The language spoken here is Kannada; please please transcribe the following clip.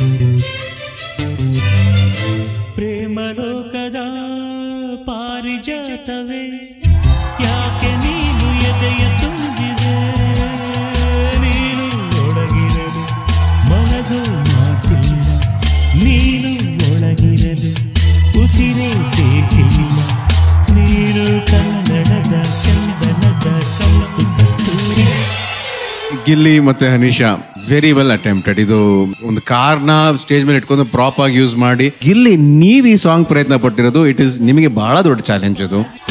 ಪ್ರೇಮಲೋಕದ ಪಾರಿಜಾತವೇ ಯಾಕೆ ನೀನು ಎದೆಯ ತುಂಬಿದೆ ನೀನು ಒಳಗಿರಲು ಮನಗೋ ಮಾತಿಲ್ಲ ನೀನು ಒಳಗಿರಲು ಉಸಿರೇ ಬೇಕಿಲ್ಲ ನೀನು ಕನ್ನಡದ ಚಂದನದ ಸಂಪು ಕಸ್ತೂರಿ ಗಿಲ್ಲಿ ಮತ್ತೆ ಹನೀಶಾ ವೆರಿ ವೆಲ್ ಅಟೆಂಪ್ಟೆಡ್ ಇದು ಒಂದು ಕಾರ್ನ ಸ್ಟೇಜ್ ಮೇಲೆ ಇಟ್ಕೊಂಡು ಪ್ರಾಪ್ ಆಗಿ ಯೂಸ್ ಮಾಡಿ ಗಿಲ್ಲಿ ನೀವು ಈ ಸಾಂಗ್ ಪ್ರಯತ್ನ ಪಟ್ಟಿರೋದು ಇಟ್ ಇಸ್ ನಿಮಗೆ ಬಹಳ ದೊಡ್ಡ ಚಾಲೆಂಜ್ ಅದು